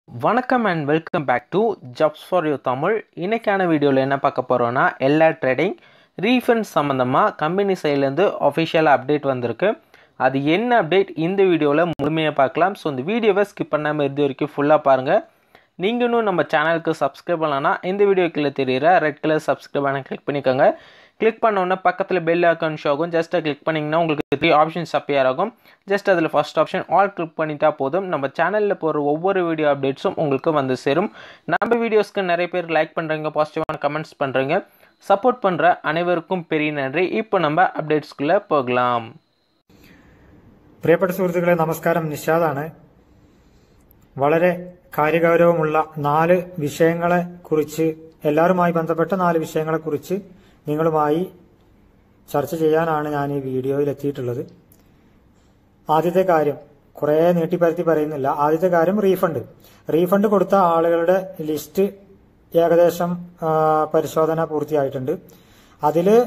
வணக்கம் and welcome back to jobs for you Tamil இன்னைக்கான வீடியோவில் என்ன பார்க்க போகிறோன்னா எல்லா ட்ரேடிங் ரீஃபண்ட் சம்மந்தமாக கம்பெனி சைட்லேருந்து அஃபிஷியலாக அப்டேட் வந்திருக்கு அது என்ன அப்டேட் இந்த வீடியோவில் முழுமையாக பார்க்கலாம் ஸோ இந்த வீடியோவை ஸ்கிப் பண்ணாமல் இது வரைக்கும் ஃபுல்லாக பாருங்கள் நீங்கள் இன்னும் நம்ம சேனலுக்கு சப்ஸ்கிரைப் பண்ணலன்னா இந்த வீடியோ கீழே தெரியுற ரெட் கலர் சப்ஸ்கிரைப் பண்ண கிளிக் பண்ணிக்கோங்க கிளிக் பண்ணோன்னே பக்கத்தில் பெல் ஐக்கான் ஷோ ஆகும் ஜஸ்ட்டை கிளிக் பண்ணிங்கன்னா உங்களுக்கு த்ரீ ஆப்ஷன்ஸ் அப்பியர் ஆகும் ஜஸ்ட் அதில் ஃபர்ஸ்ட் ஆப்ஷன் ஆல் கிளிக் பண்ணிட்டா போதும் நம்ம சேனலில் போகிற ஒவ்வொரு வீடியோ அப்டேட்ஸும் உங்களுக்கு வந்து சேரும் நம்ம வீடியோஸ்க்கு நிறைய பேர் லைக் பண்ணுறீங்க பாசிட்டிவான கமெண்ட்ஸ் பண்ணுறீங்க சப்போர்ட் பண்ணுற അനേവർക്കും പെരിയ നന്ദി ഇപ്പോൾ നമ്മൾ അപ്ഡേറ്റ്സ്കുള്ള പോകലാം പ്രിയപ്പെട്ട സുഹൃത്തുക്കളെ നമസ്കാരം നിഷാദാണ് വളരെ കാര്യഗൗരവമുള്ള നാല് വിഷയങ്ങളെ കുറിച്ച് എല്ലാവരുമായി ബന്ധപ്പെട്ട നാല് വിഷയങ്ങളെ കുറിച്ച് നിങ്ങളുമായി ചർച്ച ചെയ്യാനാണ് ഞാൻ ഈ വീഡിയോയിൽ എത്തിയിട്ടുള്ളത് ആദ്യത്തെ കാര്യം കുറെ നീട്ടിപ്പരത്തി പറയുന്നില്ല ആദ്യത്തെ കാര്യം റീഫണ്ട് റീഫണ്ട് കൊടുത്ത ആളുകളുടെ ലിസ്റ്റ് ഏകദേശം ആ, പരിശോധന പൂർത്തിയായിട്ടുണ്ട് അതില്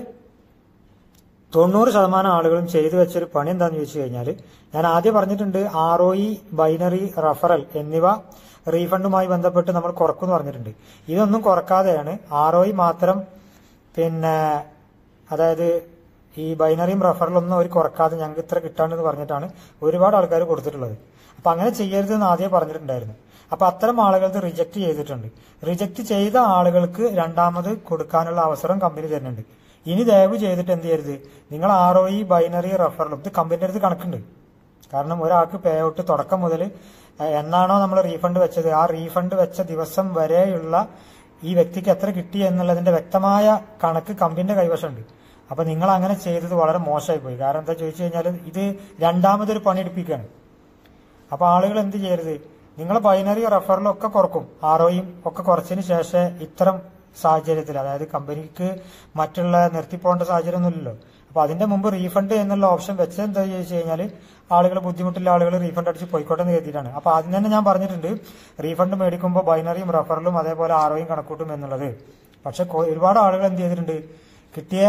തൊണ്ണൂറ് ശതമാനം ആളുകളും ചെയ്തു വെച്ചൊരു പണി എന്താന്ന് ചോദിച്ചു കഴിഞ്ഞാൽ ഞാൻ ആദ്യം പറഞ്ഞിട്ടുണ്ട് R O E binary referral എന്നിവ റീഫണ്ടുമായി ബന്ധപ്പെട്ട് നമ്മൾ കുറക്കുമെന്ന് പറഞ്ഞിട്ടുണ്ട് ഇതൊന്നും കുറക്കാതെയാണ് ആർ ഒ ഇ മാത്രം പിന്നെ അതായത് ഈ ബൈനറിയും റഫറലൊന്നും അവർ കുറക്കാതെ ഞങ്ങൾക്ക് ഇത്ര കിട്ടാണ്ടെന്ന് പറഞ്ഞിട്ടാണ് ഒരുപാട് ആൾക്കാർ കൊടുത്തിട്ടുള്ളത് അപ്പൊ അങ്ങനെ ചെയ്യരുത് എന്ന് ആദ്യം പറഞ്ഞിട്ടുണ്ടായിരുന്നു അപ്പൊ അത്തരം ആളുകൾക്ക് റിജക്ട് ചെയ്തിട്ടുണ്ട് റിജക്ട് ചെയ്ത ആളുകൾക്ക് രണ്ടാമത് കൊടുക്കാനുള്ള അവസരം കമ്പനി തരുന്നുണ്ട് ഇനി ദയവ് ചെയ്തിട്ട് എന്ത് ചെയ്യരുത് നിങ്ങൾ ആർ ഒ ഇ ബൈനറി റഫറലും ഇത് കമ്പനിയുടെ അടുത്ത് കണക്കുണ്ട് കാരണം ഒരാൾക്ക് പേ ഔട്ട് തുടക്കം മുതൽ എന്നാണോ നമ്മൾ റീഫണ്ട് വെച്ചത് ആ റീഫണ്ട് വെച്ച ദിവസം വരെയുള്ള ഈ വ്യക്തിക്ക് എത്ര കിട്ടി എന്നുള്ളതിന്റെ വ്യക്തമായ കണക്ക് കമ്പനിയുടെ കൈവശമുണ്ട് അപ്പൊ നിങ്ങൾ അങ്ങനെ ചെയ്തത് വളരെ മോശമായി പോയി കാരണം എന്താ ചോദിച്ചു കഴിഞ്ഞാൽ ഇത് രണ്ടാമതൊരു പണിയെടുപ്പിക്കുകയാണ് അപ്പൊ ആളുകൾ എന്ത് ചെയ്യരുത് നിങ്ങൾ ബൈനറി റെഫറലും ഒക്കെ കുറക്കും ആർഒയും ഒക്കെ കുറച്ചതിന് ശേഷം ഇത്തരം സാഹചര്യത്തിൽ അതായത് കമ്പനിക്ക് മറ്റുള്ള നിർത്തിപ്പോകേണ്ട സാഹചര്യമൊന്നുമില്ലല്ലോ അപ്പൊ അതിന്റെ മുമ്പ് റീഫണ്ട് എന്നുള്ള ഓപ്ഷൻ വെച്ചത് എന്താ ചോദിച്ചു കഴിഞ്ഞാൽ ആളുകൾ ബുദ്ധിമുട്ടുള്ള ആളുകൾ റീഫണ്ട് അടിച്ച് പോയിക്കോട്ടെ എന്ന് കരുതിയിട്ടാണ് അപ്പൊ ആദ്യം തന്നെ ഞാൻ പറഞ്ഞിട്ടുണ്ട് റീഫണ്ട് മേടിക്കുമ്പോൾ ബൈനറിയും റെഫറലും അതേപോലെ ആർഒയും കണക്കൂട്ടും എന്നുള്ളത് പക്ഷെ കൊ- ഒരുപാട് ആളുകൾ എന്ത് ചെയ്തിട്ടുണ്ട് കിട്ടിയ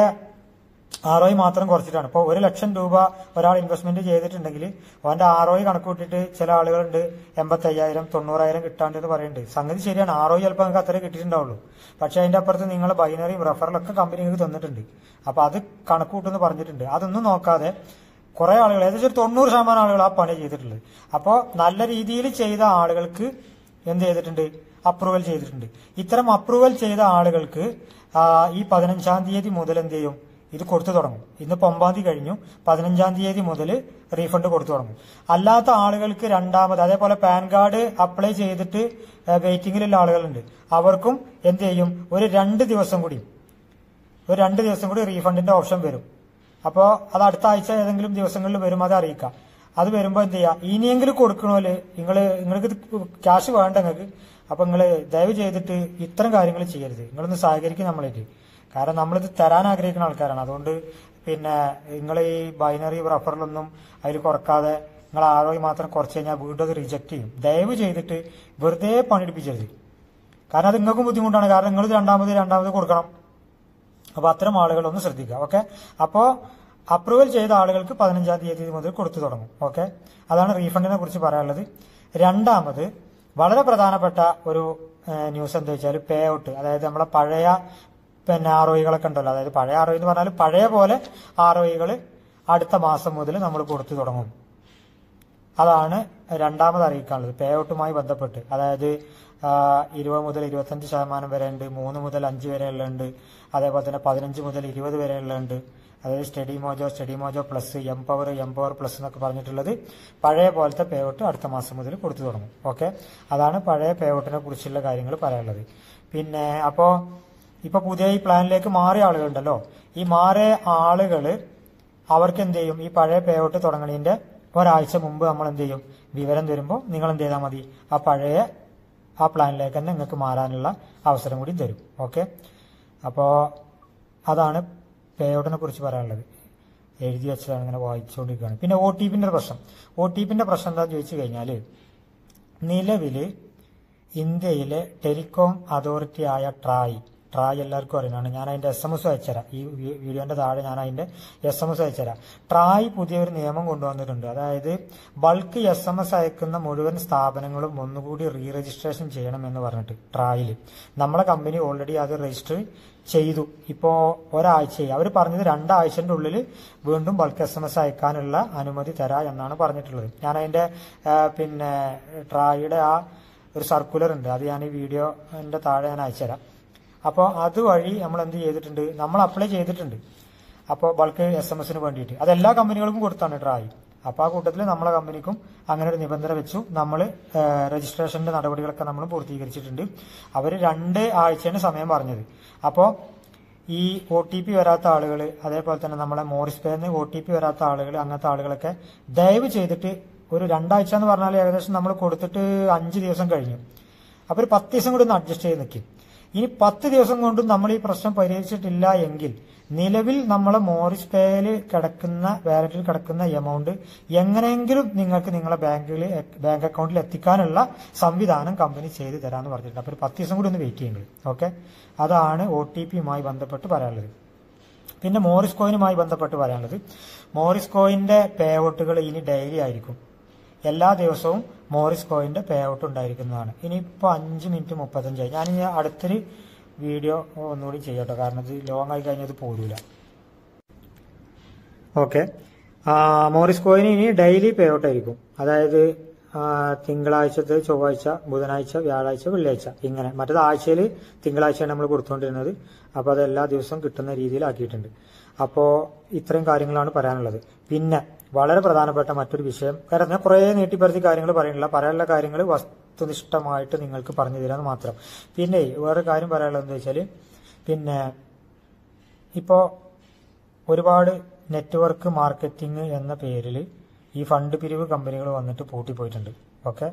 ആർ ഒ മാത്രം കുറച്ചിട്ടാണ് ഇപ്പോൾ ഒരു ലക്ഷം രൂപ ഒരാൾ ഇൻവെസ്റ്റ്മെന്റ് ചെയ്തിട്ടുണ്ടെങ്കിൽ അവന്റെ ആർ ഒ കണക്ക് കൂട്ടിയിട്ട് ചില ആളുകളുണ്ട് എൺപത്തി അയ്യായിരം തൊണ്ണൂറായിരം കിട്ടാണ്ട് എന്ന് പറയുന്നുണ്ട് സംഗതി ശരിയാണ് ആർ ഒ ചിലപ്പോൾ നിങ്ങൾക്ക് അത്രേ കിട്ടിയിട്ടുണ്ടാവുള്ളൂ പക്ഷെ അതിന്റെ അപ്പുറത്ത് നിങ്ങൾ ബൈനറിയും റെഫറലൊക്കെ കമ്പനി നിങ്ങൾക്ക് തന്നിട്ടുണ്ട് അപ്പൊ അത് കണക്ക് കൂട്ടെന്ന് പറഞ്ഞിട്ടുണ്ട് അതൊന്നും നോക്കാതെ കുറെ ആളുകൾ ഏകദേശം ഒരു തൊണ്ണൂറ് ശതമാനം ആളുകൾ ആ പണി ചെയ്തിട്ടുള്ളത് അപ്പോൾ നല്ല രീതിയിൽ ചെയ്ത ആളുകൾക്ക് എന്ത് ചെയ്തിട്ടുണ്ട് അപ്രൂവൽ ചെയ്തിട്ടുണ്ട് ഇത്തരം അപ്രൂവൽ ചെയ്ത ആളുകൾക്ക് ആ, ഈ പതിനഞ്ചാം തീയതി മുതൽ എന്ത് ചെയ്യും ഇത് കൊടുത്തു തുടങ്ങും ഇന്നിപ്പോ ഒമ്പതാം തീയതി കഴിഞ്ഞു പതിനഞ്ചാം തീയതി മുതൽ റീഫണ്ട് കൊടുത്തു തുടങ്ങും അല്ലാത്ത ആളുകൾക്ക് രണ്ടാമത് അതേപോലെ പാൻ കാർഡ് അപ്ലൈ ചെയ്തിട്ട് വെയിറ്റിംഗിലുള്ള ആളുകളുണ്ട് അവർക്കും എന്ത് ചെയ്യും ഒരു രണ്ട് ദിവസം കൂടി ഒരു രണ്ട് ദിവസം കൂടി റീഫണ്ടിന്റെ ഓപ്ഷൻ വരും അപ്പോൾ അത് അടുത്ത ആഴ്ച ഏതെങ്കിലും ദിവസങ്ങളിൽ വരും അത് അറിയിക്കാം അത് വരുമ്പോൾ എന്ത് ചെയ്യുക ഇനിയെങ്കിലും കൊടുക്കണോല് നിങ്ങൾ നിങ്ങൾക്ക് ക്യാഷ് വേണ്ട നിങ്ങൾക്ക് അപ്പൊ നിങ്ങൾ ദയവ് ചെയ്തിട്ട് ഇത്തരം കാര്യങ്ങൾ ചെയ്യരുത് നിങ്ങളൊന്ന് സഹകരിക്കും നമ്മളായിട്ട് കാരണം നമ്മളിത് തരാൻ ആഗ്രഹിക്കുന്ന ആൾക്കാരാണ് അതുകൊണ്ട് പിന്നെ നിങ്ങൾ ഈ ബൈനറി റഫറിലൊന്നും അതിൽ കുറക്കാതെ നിങ്ങൾ ആരോഗ്യം മാത്രം കുറച്ച് കഴിഞ്ഞാൽ വീണ്ടും അത് റിജക്ട് ചെയ്യും ദയവ് ചെയ്തിട്ട് വെറുതെ പണിയെടുപ്പിച്ചരുത് കാരണം അത് നിങ്ങൾക്കും ബുദ്ധിമുട്ടാണ് കാരണം നിങ്ങൾ രണ്ടാമത് രണ്ടാമത് കൊടുക്കണം അപ്പൊ അത്തരം ആളുകൾ ഒന്ന് ശ്രദ്ധിക്കുക ഓക്കെ അപ്പോ അപ്രൂവൽ ചെയ്ത ആളുകൾക്ക് പതിനഞ്ചാം തീയതി മുതൽ കൊടുത്തു തുടങ്ങും ഓക്കെ അതാണ് റീഫണ്ടിനെ കുറിച്ച് പറയാനുള്ളത് രണ്ടാമത് വളരെ പ്രധാനപ്പെട്ട ഒരു ന്യൂസ് എന്താ വെച്ചാൽ പേ ഔട്ട് അതായത് നമ്മളെ പഴയ പിന്നെ ആർ ഒകളൊക്കെ ഉണ്ടല്ലോ അതായത് പഴയ ആർ എന്ന് പറഞ്ഞാൽ പഴയ പോലെ ആർ ഒകൾ അടുത്ത മാസം മുതൽ നമ്മൾ കൊടുത്തു തുടങ്ങും അതാണ് രണ്ടാമത് അറിയിക്കാനുള്ളത് പേ ഔട്ടുമായി ബന്ധപ്പെട്ട് അതായത് ആ, ഇരുപത് മുതൽ ഇരുപത്തഞ്ച് ശതമാനം വരെ ഉണ്ട് മൂന്ന് മുതൽ അഞ്ച് വരെ ഉള്ളുണ്ട് അതേപോലെ തന്നെ പതിനഞ്ച് മുതൽ ഇരുപത് വരെ ഉള്ളുണ്ട് അതായത് Study Mojo Study Mojo plus M Power M Power plus എന്നൊക്കെ പറഞ്ഞിട്ടുള്ളത് പഴയ പോലത്തെ പേ ഔട്ട് അടുത്ത മാസം മുതൽ കൊടുത്തു തുടങ്ങും ഓക്കെ അതാണ് പഴയ പേ ഔട്ടിനെ കുറിച്ചുള്ള കാര്യങ്ങൾ പറയാനുള്ളത് പിന്നെ അപ്പോ ഇപ്പൊ പുതിയ ഈ പ്ലാനിലേക്ക് മാറിയ ആളുകളുണ്ടല്ലോ ഈ മാറിയ ആളുകള് അവർക്ക് എന്ത് ചെയ്യും ഈ പഴയ പേ ഔട്ട് തുടങ്ങണതിന്റെ ഒരാഴ്ച മുമ്പ് നമ്മൾ എന്ത് ചെയ്യും വിവരം തരുമ്പോൾ നിങ്ങൾ എന്ത് ചെയ്താൽ മതി ആ പഴയ ആ പ്ലാനിലേക്ക് തന്നെ നിങ്ങൾക്ക് മാറാനുള്ള അവസരം കൂടി തരും ഓക്കെ അപ്പോൾ അതാണ് പേ ഔട്ടിനെ കുറിച്ച് പറയാനുള്ളത് എഴുതി വെച്ചതാണ് ഇങ്ങനെ വായിച്ചുകൊണ്ടിരിക്കുകയാണ് പിന്നെ ഒ ടി പിന്റെ പ്രശ്നം ഒ ടി പിന്റെ പ്രശ്നം എന്താണെന്ന് ചോദിച്ചു കഴിഞ്ഞാൽ നിലവില് ഇന്ത്യയിലെ ടെലികോം അതോറിറ്റി ആയ ട്രായ് ട്രായ് എല്ലാവർക്കും അറിയുന്നതാണ് ഞാൻ അതിന്റെ എസ് എം എസ് അയച്ചുതരാം ഈ വി- വീഡിയോന്റെ താഴെ ഞാൻ അതിന്റെ എസ് എം എസ് അയച്ചുതരാം ട്രായ് പുതിയൊരു നിയമം കൊണ്ടുവന്നിട്ടുണ്ട് അതായത് ബൾക്ക് എസ് എം എസ് അയക്കുന്ന മുഴുവൻ സ്ഥാപനങ്ങളും ഒന്നുകൂടി റീ രജിസ്ട്രേഷൻ ചെയ്യണം എന്ന് പറഞ്ഞിട്ട് ട്രായിൽ നമ്മളെ കമ്പനി ഓൾറെഡി അത് രജിസ്റ്റർ ചെയ്തു ഇപ്പോ ഒരാഴ്ചയായി അവർ പറഞ്ഞത് രണ്ടാഴ്ചന്റെ ഉള്ളിൽ വീണ്ടും ബൾക്ക് എസ് എം എസ് അയക്കാനുള്ള അനുമതി തരാ എന്നാണ് പറഞ്ഞിട്ടുള്ളത് ഞാൻ അതിന്റെ ആ, പിന്നെ ട്രായുടെ ആ ഒരു സർക്കുലർ ഉണ്ട് അത് ഞാൻ ഈ വീഡിയോന്റെ താഴെ ഞാൻ അയച്ചുതരാം അപ്പോൾ അതുവഴി നമ്മൾ എന്ത് ചെയ്തിട്ടുണ്ട് നമ്മൾ അപ്ലൈ ചെയ്തിട്ടുണ്ട് അപ്പോൾ ബൾക്ക് എസ് എം എസിന് വേണ്ടിയിട്ട് അത് എല്ലാ കമ്പനികൾക്കും കൊടുത്താണ് ട്രായ് അപ്പോൾ ആ കൂട്ടത്തിൽ നമ്മളെ കമ്പനിക്കും അങ്ങനെ ഒരു നിബന്ധന വെച്ചു നമ്മൾ രജിസ്ട്രേഷന്റെ നടപടികളൊക്കെ നമ്മൾ പൂർത്തീകരിച്ചിട്ടുണ്ട് അവർ രണ്ട് ആഴ്ചയാണ് സമയം പറഞ്ഞത് അപ്പോൾ ഈ ഒ ടി പി വരാത്ത ആളുകൾ അതേപോലെ തന്നെ നമ്മളെ മോറിസ് പേന്ന് ഒ ടി പി വരാത്ത ആളുകൾ അങ്ങനത്തെ ആളുകളൊക്കെ ദയവ് ചെയ്തിട്ട് ഒരു രണ്ടാഴ്ച എന്ന് പറഞ്ഞാൽ ഏകദേശം നമ്മൾ കൊടുത്തിട്ട് അഞ്ച് ദിവസം കഴിഞ്ഞു അപ്പോൾ ഒരു പത്ത് ദിവസം കൂടി ഒന്ന് അഡ്ജസ്റ്റ് ചെയ്ത് നിൽക്കും ഇനി പത്ത് ദിവസം കൊണ്ടും നമ്മൾ ഈ പ്രശ്നം പരിഹരിച്ചിട്ടില്ല എങ്കിൽ നിലവിൽ നമ്മളെ മോറിസ് പേയിൽ കിടക്കുന്ന വാലറ്റിൽ കിടക്കുന്ന എമൗണ്ട് എങ്ങനെയെങ്കിലും നിങ്ങൾക്ക് നിങ്ങളെ ബാങ്കിൽ ബാങ്ക് അക്കൗണ്ടിൽ എത്തിക്കാനുള്ള സംവിധാനം കമ്പനി ചെയ്തു തരാമെന്ന് പറഞ്ഞിട്ടുണ്ട് അപ്പോൾ ഒരു പത്ത് ദിവസം കൂടി ഒന്ന് വെയിറ്റ് ചെയ്യുന്നത് ഓക്കെ അതാണ് ഒ ടി പിയുമായി ബന്ധപ്പെട്ട് പറയാനുള്ളത് പിന്നെ മോറിസ് കോയിനുമായി ബന്ധപ്പെട്ട് പറയാനുള്ളത് മോറിസ് കോയിന്റെ പേ ഔട്ടുകൾ ഇനി ഡെയിലി ആയിരിക്കും എല്ലാ ദിവസവും മോറിസ് കോയിന്റെ പേ ഔട്ട് ഉണ്ടായിരിക്കുന്നതാണ് ഇനിയിപ്പോൾ അഞ്ച് മിനിറ്റ് മുപ്പത്തഞ്ചായി ഞാൻ ഇനി അടുത്തൊരു വീഡിയോ ഒന്നുകൂടി ചെയ്യട്ടോ കാരണം ഇത് ലോങ് ആയി കഴിഞ്ഞത് പോരൂല ഓക്കെ മോറിസ് കോയിന് ഇനി ഡെയിലി പേ ഔട്ട് ആയിരിക്കും അതായത് ആ, തിങ്കളാഴ്ചത്തെ ചൊവ്വാഴ്ച ബുധനാഴ്ച വ്യാഴാഴ്ച വെള്ളിയാഴ്ച ഇങ്ങനെ മറ്റേത് ആഴ്ചയിൽ തിങ്കളാഴ്ചയാണ് നമ്മൾ കൊടുത്തുകൊണ്ടിരുന്നത് അപ്പോൾ അത് എല്ലാ ദിവസവും കിട്ടുന്ന രീതിയിലാക്കിയിട്ടുണ്ട് അപ്പോൾ ഇത്രയും കാര്യങ്ങളാണ് പറയാനുള്ളത് പിന്നെ വളരെ പ്രധാനപ്പെട്ട മറ്റൊരു വിഷയം കാരണം ഞാൻ കുറേ നീട്ടിപ്പരത്തി കാര്യങ്ങൾ പറയുന്നില്ല പറയാനുള്ള കാര്യങ്ങൾ വസ്തുനിഷ്ഠമായിട്ട് നിങ്ങൾക്ക് പറഞ്ഞു തരാമെന്ന് മാത്രം പിന്നെ വേറെ കാര്യം പറയാനുള്ളത് എന്താ വെച്ചാൽ പിന്നെ ഇപ്പോൾ ഒരുപാട് നെറ്റ്വർക്ക് മാർക്കറ്റിംഗ് എന്ന പേരിൽ ഈ ഫണ്ട് പിരിവ് കമ്പനികൾ വന്നിട്ട് പൂട്ടിപ്പോയിട്ടുണ്ട് ഓക്കെ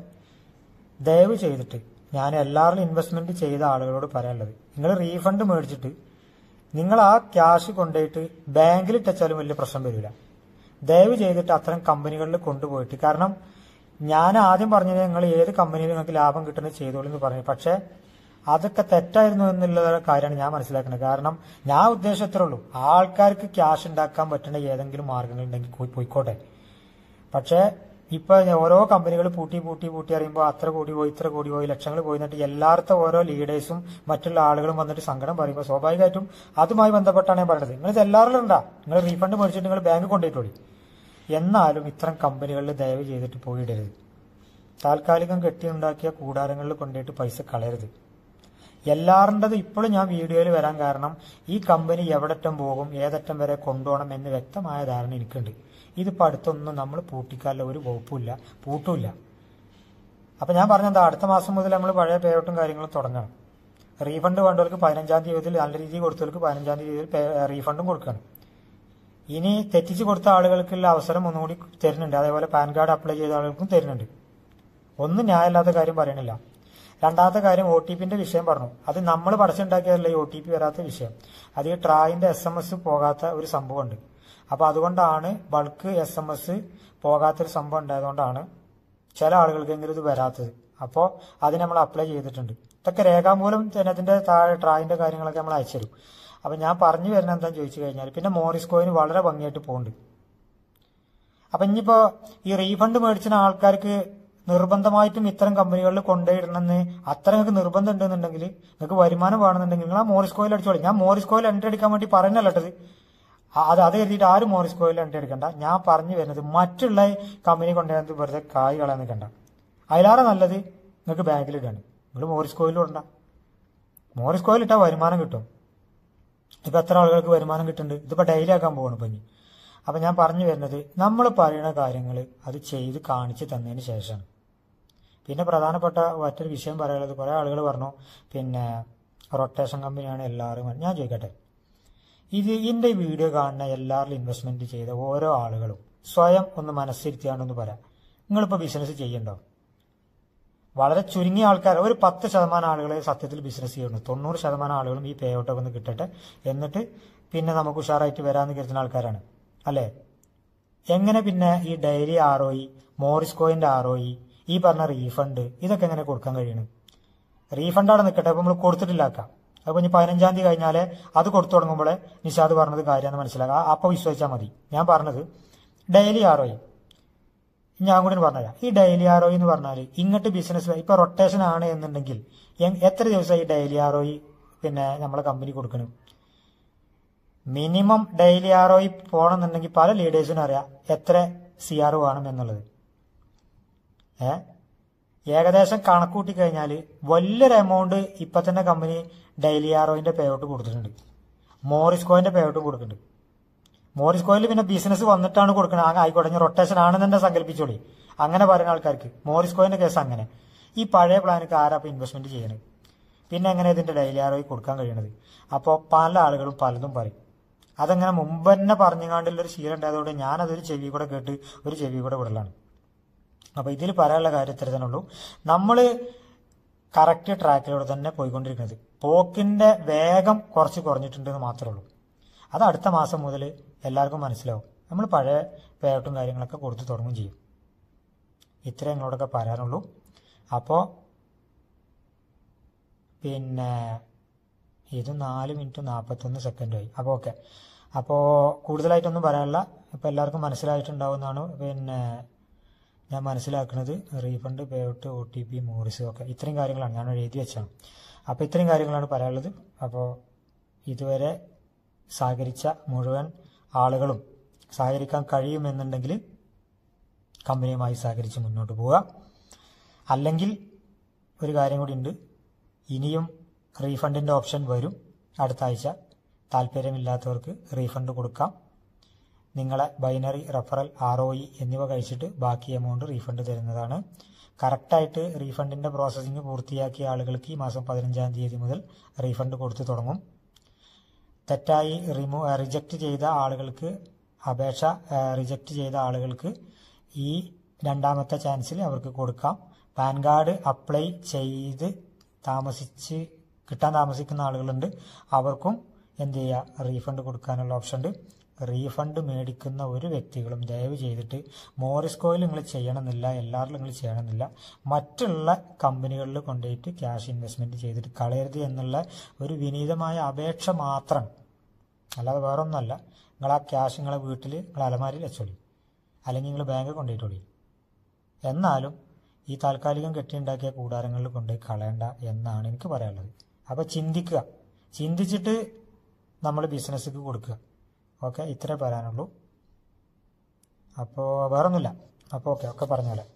ദയവ് ചെയ്തിട്ട് ഞാൻ എല്ലാവരും ഇൻവെസ്റ്റ്മെന്റ് ചെയ്ത ആളുകളോട് പറയാനുള്ളത് നിങ്ങൾ റീഫണ്ട് മേടിച്ചിട്ട് നിങ്ങൾ ആ ക്യാഷ് കൊണ്ടുപോയിട്ട് ബാങ്കിൽ ഇട്ടാലും വലിയ പ്രശ്നം വരില്ല ദയവ് ചെയ്തിട്ട് അത്തരം കമ്പനികളിൽ കൊണ്ടുപോയിട്ട് കാരണം ഞാൻ ആദ്യം പറഞ്ഞത് നിങ്ങൾ ഏത് കമ്പനിയിൽ നിങ്ങൾക്ക് ലാഭം കിട്ടുന്നത് ചെയ്തോളൂ എന്ന് പറഞ്ഞു പക്ഷേ അതൊക്കെ തെറ്റായിരുന്നു എന്നുള്ള കാര്യമാണ് ഞാൻ മനസ്സിലാക്കുന്നത് കാരണം ഞാൻ ഉദ്ദേശം ഇത്രേ ഉള്ളൂ ആൾക്കാർക്ക് ക്യാഷ് ഉണ്ടാക്കാൻ പറ്റുന്ന ഏതെങ്കിലും മാർഗങ്ങൾ ഉണ്ടെങ്കിൽ പോയി- പോയിക്കോട്ടെ പക്ഷേ ഇപ്പൊ ഓരോ കമ്പനികൾ പൂട്ടി പൂട്ടി പൂട്ടി അറിയുമ്പോൾ അത്ര കോടി പോയി ഇത്ര കോടി പോയി ലക്ഷങ്ങൾ പോയി എന്നിട്ട് എല്ലായിടത്തും ഓരോ ലീഡേഴ്സും മറ്റുള്ള ആളുകളും വന്നിട്ട് സങ്കടം പറയുമ്പോൾ സ്വാഭാവികമായിട്ടും അതുമായി ബന്ധപ്പെട്ടാണ് ഞാൻ പറയുന്നത് നിങ്ങൾ ഇത് എല്ലാവരിലും ഉണ്ടാ നിങ്ങൾ റീഫണ്ട് മേടിച്ചിട്ട് നിങ്ങൾ ബാങ്ക് കൊണ്ടുപോയിട്ടോളി എന്നാലും ഇത്തരം കമ്പനികളിൽ ദയവ് ചെയ്തിട്ട് പോയിടരുത് താൽക്കാലികം കെട്ടിയുണ്ടാക്കിയ കൂടാരങ്ങളിൽ കൊണ്ടുപോയിട്ട് പൈസ കളയരുത് എല്ലാറിൻ്റെത് ഇപ്പോഴും ഞാൻ വീഡിയോയിൽ വരാൻ കാരണം ഈ കമ്പനി എവിടറ്റം പോകും ഏതറ്റം വരെ കൊണ്ടുപോകണം എന്ന് വ്യക്തമായ ധാരണ എനിക്കുണ്ട് ഇതിപ്പോൾ അടുത്തൊന്നും നമ്മൾ പൂട്ടിക്കാനുള്ള ഒരു വകുപ്പില്ല പൂട്ടുമില്ല അപ്പം ഞാൻ പറഞ്ഞെന്താ അടുത്ത മാസം മുതൽ നമ്മൾ പഴയ പേ ഔട്ടും കാര്യങ്ങളും തുടങ്ങണം റീഫണ്ട് വേണ്ടവർക്ക് പതിനഞ്ചാം തീയതി നല്ല രീതിയിൽ കൊടുത്തവർക്ക് പതിനഞ്ചാം തീയതി റീഫണ്ടും കൊടുക്കണം ഇനി തെറ്റിച്ച് കൊടുത്ത ആളുകൾക്കുള്ള അവസരം ഒന്നുകൂടി തരുന്നുണ്ട് അതേപോലെ പാൻ കാർഡ് അപ്ലൈ ചെയ്ത ആളുകൾക്കും തരുന്നുണ്ട് ഒന്നും ന്യായമില്ലാത്ത കാര്യം പറയണില്ല രണ്ടാമത്തെ കാര്യം ഒ ടി പിന്റെ വിഷയം പറഞ്ഞു അത് നമ്മൾ പടച്ചുണ്ടാക്കിയതല്ല ഈ ഒ ടി പി വരാത്ത വിഷയം അത് ഈ ട്രായിന്റെ എസ് എം എസ് പോകാത്ത ഒരു സംഭവമുണ്ട് അപ്പൊ അതുകൊണ്ടാണ് ബൾക്ക് എസ് എം എസ് പോകാത്തൊരു സംഭവം ഉണ്ടായതുകൊണ്ടാണ് ചില ആളുകൾക്കെങ്കിലും ഇത് വരാത്തത് അപ്പോൾ അത് നമ്മൾ അപ്ലൈ ചെയ്തിട്ടുണ്ട് ഇതൊക്കെ രേഖാമൂലം ജനത്തിന്റെ താഴെ ട്രായിന്റെ കാര്യങ്ങളൊക്കെ നമ്മൾ അയച്ചുതരും അപ്പൊ ഞാൻ പറഞ്ഞു വരുന്നത് എന്താണെന്ന് ചോദിച്ചു കഴിഞ്ഞാൽ പിന്നെ മോറിസ് കോയിന് വളരെ ഭംഗിയായിട്ട് പോകുന്നുണ്ട് അപ്പൊ ഇനിയിപ്പോ ഈ റീഫണ്ട് മേടിച്ച ആൾക്കാർക്ക് നിർബന്ധമായിട്ടും ഇത്തരം കമ്പനികളിൽ കൊണ്ടുപോയിടണമെന്ന് അത്ര നിങ്ങൾക്ക് നിർബന്ധം ഉണ്ടെന്നുണ്ടെങ്കിൽ നിങ്ങൾക്ക് വരുമാനം വേണമെന്നുണ്ടെങ്കിൽ നിങ്ങൾ ആ മോറിസ് കോയിൽ അടിച്ചോളി ഞാൻ മോറിസ് കോയിൽ എൻട്രി അടിക്കാൻ വേണ്ടി പറയുന്നല്ലട്ടത് അത് അത് കരുതിയിട്ട് ആരും മോറിസ് കോയിൽ എൻട്രി എടുക്കണ്ട ഞാൻ പറഞ്ഞു വരുന്നത് മറ്റുള്ള കമ്പനി കൊണ്ടുവരുന്നത് വെറുതെ കായ് കളയാൻ നിൽക്കണ്ട അതിലാറെ നല്ലത് നിങ്ങൾക്ക് ബാങ്കിൽ ഇടാണ് നിങ്ങൾ മോറിസ് കോയിലും ഇടണ്ട മോറിസ് കോയിൽ ഇട്ടാൽ വരുമാനം കിട്ടും ഇപ്പൊ എത്ര ആളുകൾക്ക് വരുമാനം കിട്ടുന്നുണ്ട് ഇതിപ്പോ ഡെയിലി ആക്കാൻ പോവാണ് ഇപ്പൊ ഇനി അപ്പൊ ഞാൻ പറഞ്ഞു വരുന്നത് നമ്മൾ പറയുന്ന കാര്യങ്ങൾ അത് ചെയ്ത് കാണിച്ചു തന്നതിന് ശേഷമാണ് പിന്നെ പ്രധാനപ്പെട്ട മറ്റൊരു വിഷയം പറയാനുള്ളത് കുറെ ആളുകൾ പറഞ്ഞു പിന്നെ റൊട്ടേഷൻ കമ്പനിയാണ് എല്ലാവരും ഞാൻ ചോദിക്കട്ടെ ഇത് ഇതിന്റെ വീഡിയോ കാണുന്ന എല്ലാവരും ഇൻവെസ്റ്റ്മെന്റ് ചെയ്ത ഓരോ ആളുകളും സ്വയം ഒന്ന് മനസ്സിരുത്തിയാണ്ടൊന്ന് പറയാം നിങ്ങളിപ്പോ ബിസിനസ് ചെയ്യണ്ടോ വളരെ ചുരുങ്ങിയ ആൾക്കാർ ഒരു പത്ത് ശതമാനം ആളുകളെ സത്യത്തിൽ ബിസിനസ് ചെയ്യുന്നു തൊണ്ണൂറ് ശതമാനം ആളുകളും ഈ പേ ഔട്ടൊക്കെ ഒന്ന് കിട്ടട്ടെ എന്നിട്ട് പിന്നെ നമുക്ക് ഉഷാറായിട്ട് വരാമെന്ന് കരുതുന്ന ആൾക്കാരാണ് അല്ലേ എങ്ങനെ പിന്നെ ഈ daily R O E Morris കോയിന്റെ ആർ ഒ ഇ ഈ പറഞ്ഞ റീഫണ്ട് ഇതൊക്കെ എങ്ങനെ കൊടുക്കാൻ കഴിയണം റീഫണ്ട് അവിടെ നിൽക്കട്ടെ അപ്പൊ നമ്മൾ കൊടുത്തിട്ടില്ലാക്കാം അപ്പോൾ ഇനി പതിനഞ്ചാം തീയതി കഴിഞ്ഞാലേ അത് കൊടുത്തു തുടങ്ങുമ്പോഴേ നിഷാദ് പറഞ്ഞത് കാര്യമെന്ന് മനസ്സിലാക്കുക അപ്പോൾ വിശ്വസിച്ചാൽ മതി ഞാൻ പറഞ്ഞത് ഡെയിലി ആർ ഞാൻ കൂടി പറഞ്ഞുതരാം ഈ ഡെയിലി ആർ എന്ന് പറഞ്ഞാൽ ഇങ്ങോട്ട് ബിസിനസ് ഇപ്പൊ റൊട്ടേഷൻ ആണ് എന്നുണ്ടെങ്കിൽ എ- എത്ര ദിവസം ഈ ഡെയിലി ആർ പിന്നെ നമ്മളെ കമ്പനി കൊടുക്കണം മിനിമം ഡെയിലി ആർ ഒ പോകണമെന്നുണ്ടെങ്കിൽ പല ലീഡേഴ്സിനും അറിയാം എത്ര സി ആർ വേണം എന്നുള്ളത് ഏ ഏകദേശം കണക്കൂട്ടി കഴിഞ്ഞാൽ വലിയൊരു എമൗണ്ട് ഇപ്പൊ തന്നെ കമ്പനി ഡെയിലി ആർ ഒന്റെ പേ ഔട്ട് കൊടുത്തിട്ടുണ്ട് മോറിസ് കോയിന്റെ പേ ഔട്ടും കൊടുക്കുന്നുണ്ട് മോറിസ് കോയിൽ പിന്നെ ബിസിനസ് വന്നിട്ടാണ് കൊടുക്കുന്നത് ആ ആയിക്കോട്ടെ ഞാൻ റൊട്ടേഷൻ ആണെന്ന് തന്നെ സങ്കല്പിച്ചോളി അങ്ങനെ പറയുന്ന ആൾക്കാർക്ക് മോറിസ് കോയിന്റെ കേസ് അങ്ങനെ ഈ പഴയ പ്ലാനിക്ക് ആരാ ഇപ്പൊ ഇൻവെസ്റ്റ്മെന്റ് ചെയ്യണത് പിന്നെ എങ്ങനെ ഇതിന്റെ ഡെയിലി ആർ കൊടുക്കാൻ കഴിയണത് അപ്പോൾ പല ആളുകളും പലതും പറയും അതങ്ങനെ മുമ്പ് തന്നെ പറഞ്ഞുകൊണ്ടുള്ള ഒരു ശീലം ഉണ്ടായതുകൊണ്ട് ഞാനതൊരു ചെവി കൂടെ കേട്ട് ഒരു ചെവി കൂടെ വിടലാണ് അപ്പോൾ ഇതിൽ പറയാനുള്ള കാര്യം ഇത്ര തന്നെ ഉള്ളൂ നമ്മൾ കറക്റ്റ് ട്രാക്കിലൂടെ തന്നെ പോയിക്കൊണ്ടിരിക്കുന്നത് പോക്കിന്റെ വേഗം കുറച്ച് കുറഞ്ഞിട്ടുണ്ടെന്ന് മാത്രമേ ഉള്ളൂ അത് അടുത്ത മാസം മുതൽ എല്ലാവർക്കും മനസ്സിലാവും നമ്മൾ പഴയ പേട്ടും കാര്യങ്ങളൊക്കെ കൊടുത്തു തുടങ്ങും ചെയ്യും ഇത്രയും നിങ്ങളോടൊക്കെ പറയാനുള്ളൂ അപ്പോൾ പിന്നെ ഇത് നാല് മിനിറ്റ് നാൽപ്പത്തൊന്ന് സെക്കൻഡായി അപ്പോൾ ഓക്കെ അപ്പോൾ കൂടുതലായിട്ടൊന്നും പറയാനില്ല ഇപ്പോൾ എല്ലാവർക്കും മനസ്സിലായിട്ടുണ്ടാവുമെന്നാണ് പിന്നെ ഞാൻ മനസ്സിലാക്കുന്നത് refund pay out O T P Morris ഒക്കെ ഇത്രയും കാര്യങ്ങളാണ് ഞാൻ എഴുതി വെച്ചാണ് അപ്പോൾ ഇത്രയും കാര്യങ്ങളാണ് പറയാനുള്ളത് അപ്പോൾ ഇതുവരെ സഹകരിച്ച മുഴുവൻ ആളുകളും സഹകരിക്കാൻ കഴിയുമെന്നുണ്ടെങ്കിൽ കമ്പനിയുമായി സഹകരിച്ച് മുന്നോട്ട് പോവുക അല്ലെങ്കിൽ ഒരു കാര്യം കൂടി ഉണ്ട് ഇനിയും റീഫണ്ടിൻ്റെ ഓപ്ഷൻ വരും അടുത്ത ആഴ്ച താല്പര്യമില്ലാത്തവർക്ക് റീഫണ്ട് കൊടുക്കാം നിങ്ങളെ binary referral R O E എന്നിവ കഴിച്ചിട്ട് ബാക്കി എമൗണ്ട് റീഫണ്ട് തരുന്നതാണ് കറക്റ്റായിട്ട് റീഫണ്ടിൻ്റെ പ്രോസസ്സിംഗ് പൂർത്തിയാക്കിയ ആളുകൾക്ക് ഈ മാസം പതിനഞ്ചാം തീയതി മുതൽ റീഫണ്ട് കൊടുത്തു തുടങ്ങും തെറ്റായി റിമൂ റിജക്റ്റ് ചെയ്ത ആളുകൾക്ക് അപേക്ഷ റിജക്റ്റ് ചെയ്ത ആളുകൾക്ക് ഈ രണ്ടാമത്തെ ചാൻസിൽ അവർക്ക് കൊടുക്കാം പാൻ കാർഡ് അപ്ലൈ ചെയ്ത് താമസിച്ച് കിട്ടാൻ താമസിക്കുന്ന ആളുകളുണ്ട് അവർക്കും എന്ത് ചെയ്യുക റീഫണ്ട് കൊടുക്കാനുള്ള ഓപ്ഷൻ ഉണ്ട് റീഫണ്ട് മേടിക്കുന്ന ഒരു വ്യക്തികളും ദയവ് ചെയ്തിട്ട് മോറിസ്കോയിൽ നിങ്ങൾ ചെയ്യണമെന്നില്ല എല്ലാവരിലും നിങ്ങൾ ചെയ്യണമെന്നില്ല മറ്റുള്ള കമ്പനികളിൽ കൊണ്ടുപോയിട്ട് ക്യാഷ് ഇൻവെസ്റ്റ്മെന്റ് ചെയ്തിട്ട് കളയരുത് എന്നുള്ള ഒരു വിനീതമായ അപേക്ഷ മാത്രം അല്ലാതെ വേറെ ഒന്നുമല്ല നിങ്ങൾ ആ ക്യാഷ് നിങ്ങളെ വീട്ടിൽ നിങ്ങൾ അലമാരിയിൽ വെച്ചോളി അല്ലെങ്കിൽ നിങ്ങൾ ബാങ്കിൽ കൊണ്ടുപോയിട്ടോളി എന്നാലും ഈ താൽക്കാലികം കെട്ടിയുണ്ടാക്കിയ കൂടാരങ്ങളിൽ കൊണ്ടുപോയി കളയണ്ട എന്നാണ് എനിക്ക് പറയാനുള്ളത് അപ്പോൾ ചിന്തിക്കുക ചിന്തിച്ചിട്ട് നമ്മൾ ബിസിനസ്സിക്ക് കൊടുക്കുക ഓക്കെ ഇത്രേ പറയാനുള്ളൂ അപ്പോൾ വേറൊന്നുമില്ല അപ്പോൾ ഓക്കെ ഒക്കെ പറഞ്ഞ പോലെ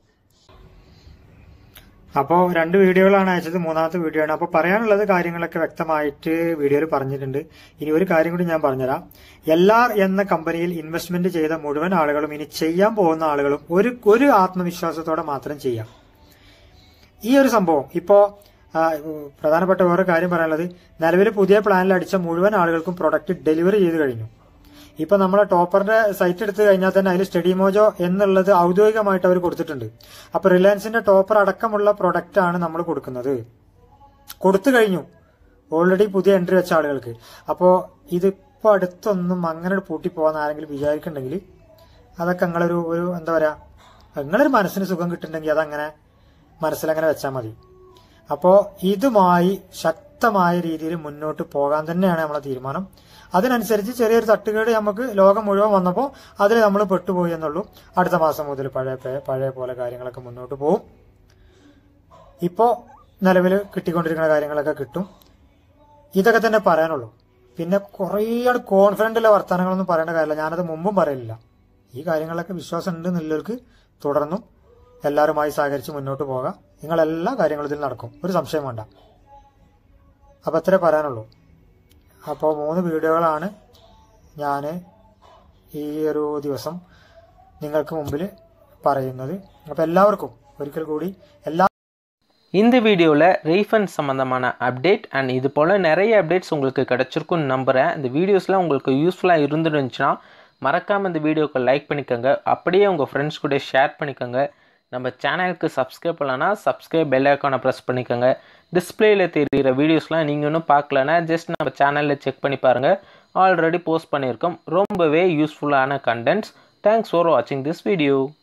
അപ്പോൾ രണ്ട് വീഡിയോകളാണ് അയച്ചത് മൂന്നാമത്തെ വീഡിയോ ആണ് അപ്പോൾ പറയാനുള്ളത് കാര്യങ്ങളൊക്കെ വ്യക്തമായിട്ട് വീഡിയോയിൽ പറഞ്ഞിട്ടുണ്ട് ഇനി ഒരു കാര്യം കൂടി ഞാൻ പറഞ്ഞുതരാം എല്ലാർ എന്ന കമ്പനിയിൽ ഇൻവെസ്റ്റ്മെന്റ് ചെയ്ത മുഴുവൻ ആളുകളും ഇനി ചെയ്യാൻ പോകുന്ന ആളുകളും ഒരു ഒരു ആത്മവിശ്വാസത്തോടെ മാത്രം ചെയ്യാം ഈ ഒരു സംഭവം ഇപ്പോ ആ, പ്രധാനപ്പെട്ട വേറെ കാര്യം പറയാനുള്ളത് നിലവിൽ പുതിയ പ്ലാനിൽ അടിച്ച മുഴുവൻ ആളുകൾക്കും പ്രൊഡക്റ്റ് ഡെലിവറി ചെയ്ത് കഴിഞ്ഞു ഇപ്പൊ നമ്മളെ ടോപ്പറിന്റെ സൈറ്റ് എടുത്തു കഴിഞ്ഞാൽ തന്നെ അതിൽ സ്റ്റഡി മോജോ എന്നുള്ളത് ഔദ്യോഗികമായിട്ട് അവർ കൊടുത്തിട്ടുണ്ട് അപ്പൊ റിലയൻസിന്റെ ടോപ്പർ അടക്കമുള്ള പ്രൊഡക്റ്റ് ആണ് നമ്മൾ കൊടുക്കുന്നത് കൊടുത്തു കഴിഞ്ഞു ഓൾറെഡി പുതിയ എൻട്രി വെച്ച ആളുകൾക്ക് അപ്പോ ഇതിപ്പോ അടുത്തൊന്നും അങ്ങനെ പൂട്ടി പോകാൻ ആരെങ്കിലും വിചാരിക്കുന്നുണ്ടെങ്കിൽ അതൊക്കെ നിങ്ങളൊരു ഒരു എന്താ പറയാ നിങ്ങളൊരു മനസ്സിന് സുഖം കിട്ടുന്നുണ്ടെങ്കിൽ അതങ്ങനെ മനസ്സിലങ്ങനെ വെച്ചാൽ മതി അപ്പോ ഇതുമായി ശക്തമായ രീതിയിൽ മുന്നോട്ട് പോകാൻ തന്നെയാണ് നമ്മളെ തീരുമാനം അതിനനുസരിച്ച് ചെറിയൊരു തട്ടുകേട് നമുക്ക് ലോകം മുഴുവൻ വന്നപ്പോൾ അതിൽ നമ്മൾ പെട്ടുപോയി എന്നുള്ളൂ അടുത്ത മാസം മുതൽ പഴയ പേ- പഴയ പോലെ കാര്യങ്ങളൊക്കെ മുന്നോട്ട് പോകും ഇപ്പോ നിലവിൽ കിട്ടിക്കൊണ്ടിരിക്കുന്ന കാര്യങ്ങളൊക്കെ കിട്ടും ഇതൊക്കെ തന്നെ പറയാനുള്ളൂ പിന്നെ കുറേ കോൺഫിഡന്റ് വർത്തമാനങ്ങളൊന്നും പറയേണ്ട കാര്യമില്ല ഞാനത് മുമ്പും പറയില്ല ഈ കാര്യങ്ങളിലൊക്കെ വിശ്വാസം ഉണ്ട് എന്നുള്ളവർക്ക് തുടർന്നും എല്ലാവരുമായി സഹകരിച്ച് മുന്നോട്ട് പോകാം നിങ്ങൾ എല്ലാ കാര്യങ്ങളും ഇതിൽ നടക്കും ഒരു സംശയം വേണ്ട അപ്പം അത്രേ പറയാനുള്ളൂ അപ്പോൾ മൂന്ന് വീഡിയോകളാണ് ഞാൻ ഈ ഒരു ദിവസം നിങ്ങൾക്ക് മുമ്പിൽ പറയുന്നത് അപ്പോൾ எல்லாവർക്കും ഒരിക്കൽ കൂടി എല്ലാ இந்த வீடியோவில் ரீஃபண்ட் சம்மந்தமான அப்டேட் அண்ட் இது போல் நிறைய அப்டேட்ஸ் உங்களுக்கு கிடச்சிருக்குன்னு நம்புகிறேன் இந்த வீடியோஸ்லாம் உங்களுக்கு யூஸ்ஃபுல்லாக இருந்துருந்துச்சுன்னா மறக்காமல் இந்த வீடியோக்கு லைக் பண்ணிக்கோங்க அப்படியே உங்கள் ஃப்ரெண்ட்ஸ் கூட ஷேர் பண்ணிக்கோங்க நம்ம சேனலுக்கு சப்ஸ்கிரைப் பண்ணலன்னா சப்ஸ்கிரைப் பெல் ஐக்கானை ப்ரெஸ் பண்ணிக்கோங்க டிஸ்பிளேயில் தெரிகிற வீடியோஸ்லாம் நீங்கள் இன்னும் பார்க்கலன்னா ஜஸ்ட் நம்ம சேனலில் செக் பண்ணி பாருங்கள் ஆல்ரெடி போஸ்ட் பண்ணியிருக்கோம் ரொம்பவே யூஸ்ஃபுல்லான கண்டென்ட்ஸ் தேங்க்ஸ் ஃபார் வாட்சிங் திஸ் வீடியோ